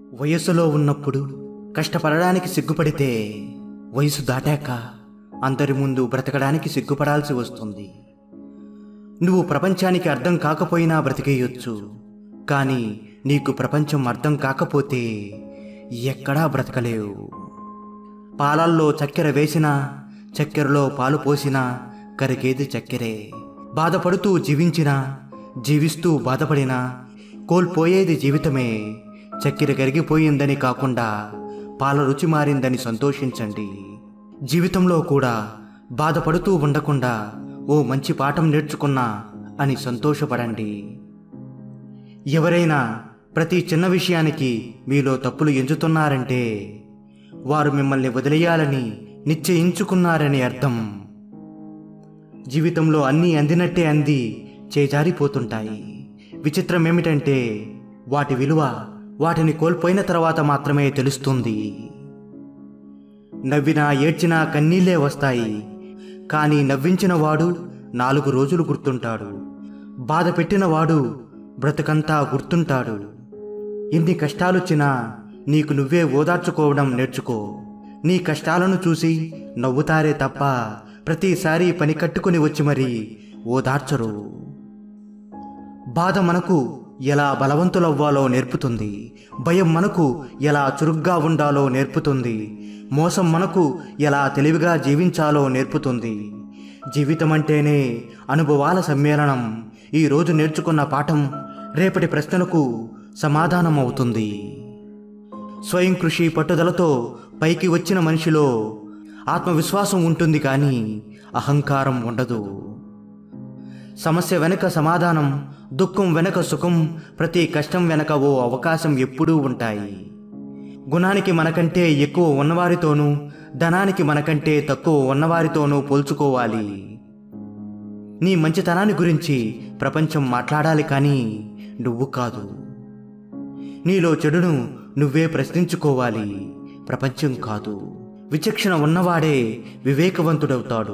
వయస్సులో ఉన్నప్పుడు కష్టపడడానికి సిగ్గుపడితే వయసు దాటాక అందరి ముందు బ్రతకడానికి సిగ్గుపడాల్సి వస్తుంది నువ్వు ప్రపంచానికి అర్థం కాకపోయినా బ్రతికేయొచ్చు కానీ నీకు ప్రపంచం అర్థం కాకపోతే ఎక్కడా బ్రతకలేవు పాలల్లో చక్కెర వేసినా చక్కెరలో పాలు పోసినా కరిగేది చక్కెరే బాధపడుతూ జీవించినా జీవిస్తూ బాధపడినా కోల్పోయేది జీవితమే చక్కెర కరిగిపోయిందని కాకుండా పాల రుచి మారిందని సంతోషించండి జీవితంలో కూడా బాధపడుతూ ఉండకుండా ఓ మంచి పాఠం నేర్చుకున్నా అని సంతోషపడండి ఎవరైనా ప్రతి చిన్న విషయానికి మీలో తప్పులు ఎంచుతున్నారంటే వారు మిమ్మల్ని వదిలేయాలని నిశ్చయించుకున్నారని అర్థం జీవితంలో అన్నీ అందినట్టే అంది చేజారిపోతుంటాయి విచిత్రం ఏమిటంటే వాటి విలువ వాటిని కోల్పోయిన తర్వాత మాత్రమే తెలుస్తుంది నవ్వినా ఏడ్చినా కన్నీళ్లే వస్తాయి కానీ నవ్వించిన వాడు నాలుగు రోజులు గుర్తుంటాడు బాధ పెట్టిన వాడు బ్రతుకంతా గుర్తుంటాడు ఎన్ని కష్టాలొచ్చినా నీకు నువ్వే ఓదార్చుకోవడం నేర్చుకో నీ కష్టాలను చూసి నవ్వుతారే తప్ప ప్రతిసారి పని కట్టుకుని వచ్చి మరి ఓదార్చరు బాధ మనకు ఎలా బలవంతులవ్వాలో నేర్పుతుంది భయం మనకు ఎలా చురుగ్గా ఉండాలో నేర్పుతుంది మోసం మనకు ఎలా తెలివిగా జీవించాలో నేర్పుతుంది జీవితం అంటేనే అనుభవాల సమ్మేళనం ఈరోజు నేర్చుకున్న పాఠం రేపటి ప్రశ్నలకు సమాధానం అవుతుంది స్వయం కృషి పట్టుదలతో పైకి వచ్చిన మనిషిలో ఆత్మవిశ్వాసం ఉంటుంది కానీ అహంకారం ఉండదు సమస్య వెనుక సమాధానం దుఃఖం వెనుక సుఖం ప్రతి కష్టం వెనక ఓ అవకాశం ఎప్పుడూ ఉంటాయి గుణానికి మనకంటే ఎక్కువ ఉన్నవారితోనూ ధనానికి మనకంటే తక్కువ ఉన్నవారితోనూ పోల్చుకోవాలి నీ మంచితనాన్ని గురించి ప్రపంచం మాట్లాడాలి కానీ నువ్వు కాదు నీలో చెడును నువ్వే ప్రశ్నించుకోవాలి ప్రపంచం కాదు విచక్షణ ఉన్నవాడే వివేకవంతుడవుతాడు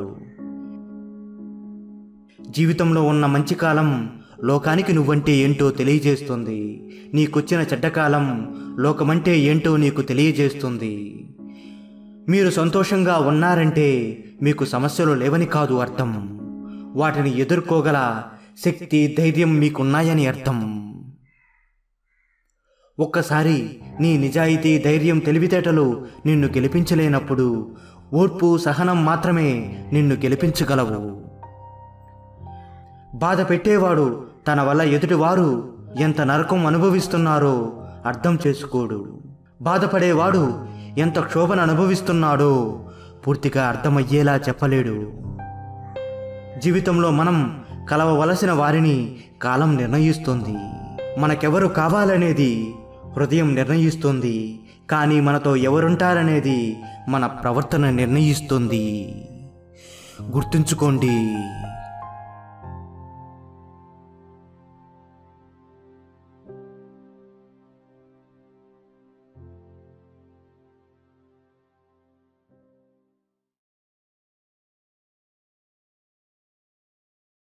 జీవితంలో ఉన్న మంచి కాలం లోకానికి నువ్వంటే ఏంటో తెలియజేస్తుంది నీకొచ్చిన చెడ్డకాలం లోకమంటే ఏంటో నీకు తెలియజేస్తుంది మీరు సంతోషంగా ఉన్నారంటే మీకు సమస్యలు లేవని కాదు అర్థం వాటిని ఎదుర్కోగల శక్తి ధైర్యం మీకున్నాయని అర్థం ఒక్కసారి నీ నిజాయితీ ధైర్యం తెలివితేటలు నిన్ను గెలిపించలేనప్పుడు ఓర్పు సహనం మాత్రమే నిన్ను గెలిపించగలవు బాధ పెట్టేవాడు తన వల్ల ఎదుటివారు ఎంత నరకం అనుభవిస్తున్నారో అర్థం చేసుకోడు బాధపడేవాడు ఎంత క్షోభను అనుభవిస్తున్నాడో పూర్తిగా అర్థమయ్యేలా చెప్పలేడు జీవితంలో మనం కలవవలసిన వారిని కాలం నిర్ణయిస్తుంది మనకెవరు కావాలనేది హృదయం నిర్ణయిస్తుంది కానీ మనతో ఎవరుంటారనేది మన ప్రవర్తన నిర్ణయిస్తుంది గుర్తుంచుకోండి